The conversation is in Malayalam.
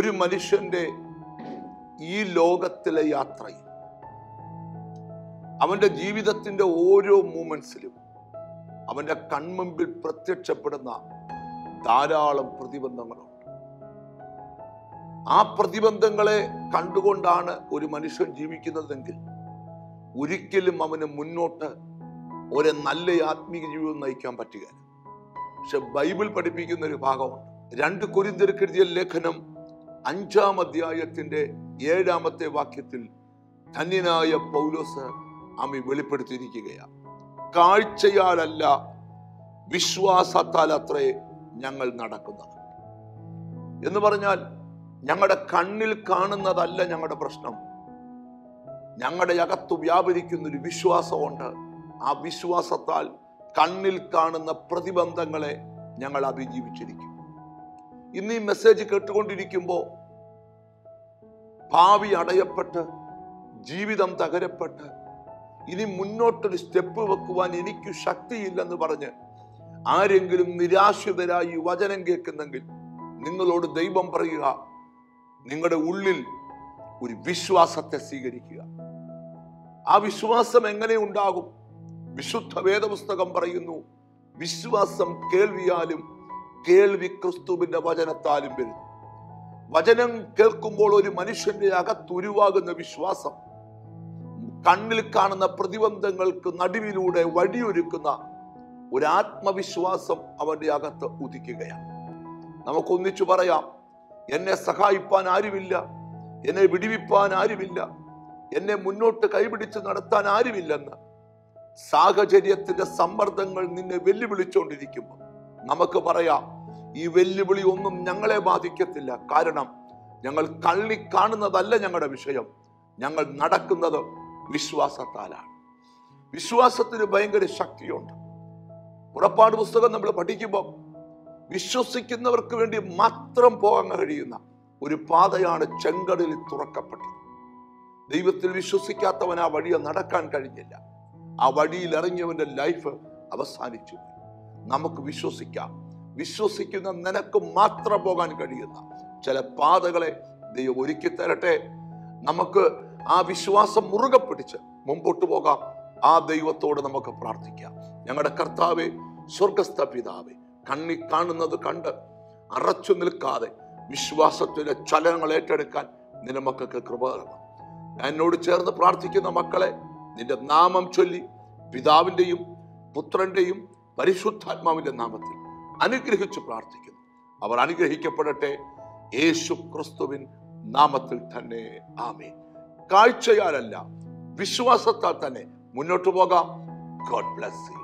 ഒരു മനുഷ്യന്റെ ഈ ലോകത്തിലെ യാത്രയിൽ അവന്റെ ജീവിതത്തിന്റെ ഓരോ മൂമെന്റ്സിലും അവന്റെ കൺമുമ്പിൽ പ്രത്യക്ഷപ്പെടുന്ന ധാരാളം പ്രതിബന്ധങ്ങളുണ്ട് ആ പ്രതിബന്ധങ്ങളെ കണ്ടുകൊണ്ടാണ് ഒരു മനുഷ്യൻ ജീവിക്കുന്നതെങ്കിൽ ഒരിക്കലും അവന് മുന്നോട്ട് ഒരു നല്ല ആത്മീയ ജീവിതം നയിക്കാൻ പറ്റുകയില്ല പക്ഷെ ബൈബിൾ പഠിപ്പിക്കുന്ന ഒരു ഭാഗമുണ്ട് രണ്ട് കൊരിന്തിരക്കെഴുതിയ ലേഖനം അഞ്ചാം അധ്യായത്തിന്റെ ഏഴാമത്തെ വാക്യത്തിൽ ധന്യനായ പൗലോസ് അമ്മി വെളിപ്പെടുത്തിയിരിക്കുകയാണ് കാഴ്ചയാലല്ല വിശ്വാസത്താൽ അത്രേ ഞങ്ങൾ നടക്കുന്നത് എന്ന് പറഞ്ഞാൽ ഞങ്ങളുടെ കണ്ണിൽ കാണുന്നതല്ല ഞങ്ങളുടെ പ്രശ്നം ഞങ്ങളുടെ അകത്ത് വ്യാപരിക്കുന്ന ഒരു വിശ്വാസമുണ്ട് ആ വിശ്വാസത്താൽ കണ്ണിൽ കാണുന്ന പ്രതിബന്ധങ്ങളെ ഞങ്ങൾ അതിജീവിച്ചിരിക്കും ഇന്ന് ഈ മെസ്സേജ് കേട്ടുകൊണ്ടിരിക്കുമ്പോൾ ഭാവി അടയപ്പെട്ട് ജീവിതം തകരപ്പെട്ട് ഇനി മുന്നോട്ടൊരു സ്റ്റെപ്പ് വെക്കുവാൻ എനിക്ക് ശക്തിയില്ലെന്ന് പറഞ്ഞ് ആരെങ്കിലും നിരാശിതരായി വചനം കേൾക്കുന്നെങ്കിൽ നിങ്ങളോട് ദൈവം പറയുക നിങ്ങളുടെ ഉള്ളിൽ ഒരു വിശ്വാസത്തെ സ്വീകരിക്കുക ആ വിശ്വാസം എങ്ങനെ ഉണ്ടാകും വിശുദ്ധ വേദപുസ്തകം പറയുന്നു വിശ്വാസം കേൾവിയാലും കേൾവി ക്രിസ്തുവിന്റെ വചനത്താലും വരുന്നു വചനം കേൾക്കുമ്പോൾ ഒരു മനുഷ്യന്റെ അകത്തുരുവാകുന്ന വിശ്വാസം കണ്ണിൽ കാണുന്ന പ്രതിബന്ധങ്ങൾക്ക് നടുവിലൂടെ വഴിയൊരുക്കുന്ന ഒരു ആത്മവിശ്വാസം അവന്റെ അകത്ത് ഉദിക്കുകയാണ് നമുക്കൊന്നിച്ചു പറയാം എന്നെ സഹായിപ്പാൻ ആരുമില്ല എന്നെ വിടിവിപ്പാൻ ആരുമില്ല എന്നെ മുന്നോട്ട് കൈപിടിച്ച് നടത്താൻ ആരുമില്ലെന്ന് സാഹചര്യത്തിന്റെ സമ്മർദ്ദങ്ങൾ നിന്നെ വെല്ലുവിളിച്ചുകൊണ്ടിരിക്കുമ്പോൾ നമുക്ക് പറയാം ഈ വെല്ലുവിളി ഒന്നും ഞങ്ങളെ ബാധിക്കത്തില്ല കാരണം ഞങ്ങൾ കള്ളി കാണുന്നതല്ല ഞങ്ങളുടെ വിഷയം ഞങ്ങൾ നടക്കുന്നത് വിശ്വാസത്താലാണ് വിശ്വാസത്തിന് ഭയങ്കര ശക്തിയുണ്ട് പുറപ്പാട് പുസ്തകം നമ്മൾ പഠിക്കുമ്പോൾ വിശ്വസിക്കുന്നവർക്ക് വേണ്ടി മാത്രം പോകാൻ കഴിയുന്ന ഒരു പാതയാണ് ചെങ്കടലിൽ തുറക്കപ്പെട്ടത് ദൈവത്തിൽ വിശ്വസിക്കാത്തവൻ ആ വഴിയെ നടക്കാൻ കഴിഞ്ഞില്ല ആ വഴിയിൽ ഇറങ്ങിയവന്റെ ലൈഫ് അവസാനിച്ചു നമുക്ക് വിശ്വസിക്കാം വിശ്വസിക്കുന്ന നിനക്ക് മാത്രം പോകാൻ കഴിയുന്ന ചില പാതകളെ ദൈവം ഒരുക്കി തരട്ടെ നമുക്ക് ആ വിശ്വാസം മുറുകെ പിടിച്ച് മുമ്പോട്ട് പോകാം ആ ദൈവത്തോട് നമുക്ക് പ്രാർത്ഥിക്കാം ഞങ്ങളുടെ കർത്താവെ സ്വർഗസ്ഥ പിതാവെ കണ്ണി കാണുന്നത് കണ്ട് അറച്ചു നിൽക്കാതെ വിശ്വാസത്തിലെ ചലനങ്ങൾ ഏറ്റെടുക്കാൻ നിന്റെ മക്കൾക്ക് കൃപ തരണം എന്നോട് ചേർന്ന് പ്രാർത്ഥിക്കുന്ന മക്കളെ നിന്റെ നാമം ചൊല്ലി പിതാവിൻ്റെയും പുത്രന്റെയും പരിശുദ്ധാത്മാവിന്റെ നാമത്തിൽ അനുഗ്രഹിച്ച് പ്രാർത്ഥിക്കുന്നു അവർ അനുഗ്രഹിക്കപ്പെടട്ടെ യേശു ക്രിസ്തുവിൻ നാമത്തിൽ തന്നെ ആമേ കാഴ്ചയാലല്ല വിശ്വാസത്താൽ തന്നെ മുന്നോട്ട് പോകാം ഗോഡ് ബ്ലസ് യു